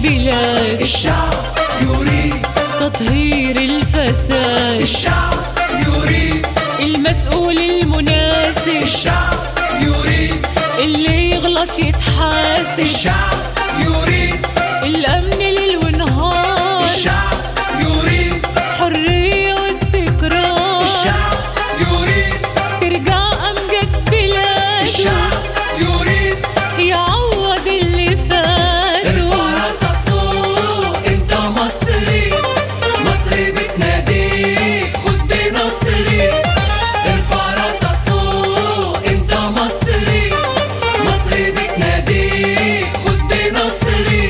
البلاد الشعب يريد تطهير الفساد الشعب يريد المسؤول المناسب الشعب يريد اللي يغلط يتحاسب الشعب يريد الأمن ليل ونهار الشعب يريد حرية واستقرار الشعب يريد ترجع أمجد بلاده الشعب يريد يعوض اللي فاته ارفع راسك فوق انت مصري مصري بتناديك خد بنصري ارفع راسك فوق انت مصري مصري بتناديك خد بنصري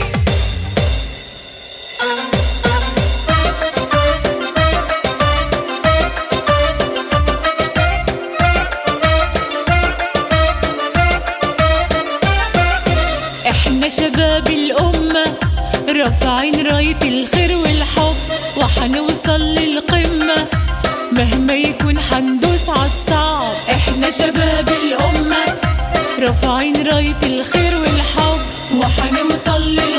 احنا شباب الأمة رافعين راية الخير والحب وحنوصل للقمة مهما يكون حندوس عالصعب احنا شباب الأمة رافعين راية الخير والحب وحنوصل للقمة